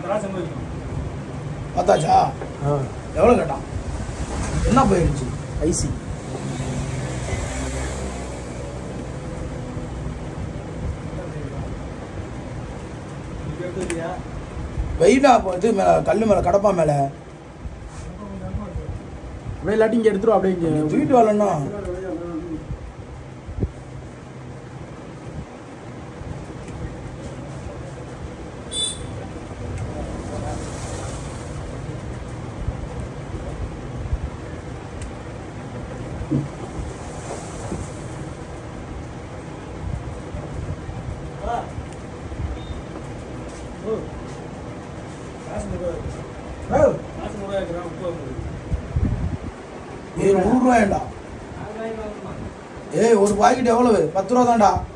பார்த்தாச்சா ஆ எவ்வளோ கேட்டான் என்ன போயிடுச்சு ஐசி வெயிட்டா இப்போ இது மேலே கல் மேலே கடப்பா மேலே அப்படியே இல்லாட்டி இங்கே எடுத்துரும் அப்படியே இங்கே வீட்டு வேலைன்னா ஏய் நூறுரூவாயண்டா ஏய் ஒரு பாக்கெட் எவ்வளவு பத்து ரூபா தான்டா